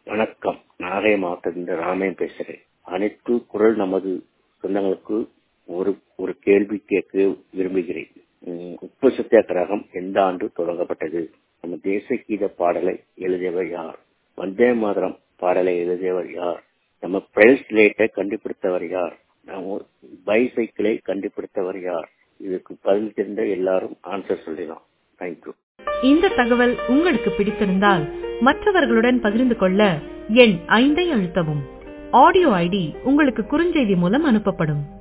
வணக்கம் நாகை மாவட்டத்திலிருந்து ராமன் பேசுகிறேன் அனைத்து குரல் நமது சொந்தங்களுக்கு ஒரு ஒரு கேள்வி கேட்க விரும்புகிறேன் உம், உப்பு சத்தியாகிரகம் எந்த ஆண்டு தொடங்கப்பட்டது நம்ம தேசிய கீத பாடலை எழுதியவர் யார் வந்தே மாதரம் பாடலை எழுதியவர் யார் நம்ம பிரெல்ஸ் லேட்டை கண்டுபிடித்தவர் யார் நம்ம பைசைக்கிளை கண்டுபிடித்தவர் யார் இதுக்கு பதில் தெரிந்த எல்லாரும் ஆன்சர் சொல்லிடலாம் தேங்க்யூ இந்த தகவல் உங்களுக்கு பிடித்திருந்தால் மற்றவர்களுடன் பகிர்ந்து கொள்ள எண் ஐந்தை அழுத்தவும் ஆடியோ ஐடி உங்களுக்கு குறுஞ்செய்தி மூலம் அனுப்பப்படும்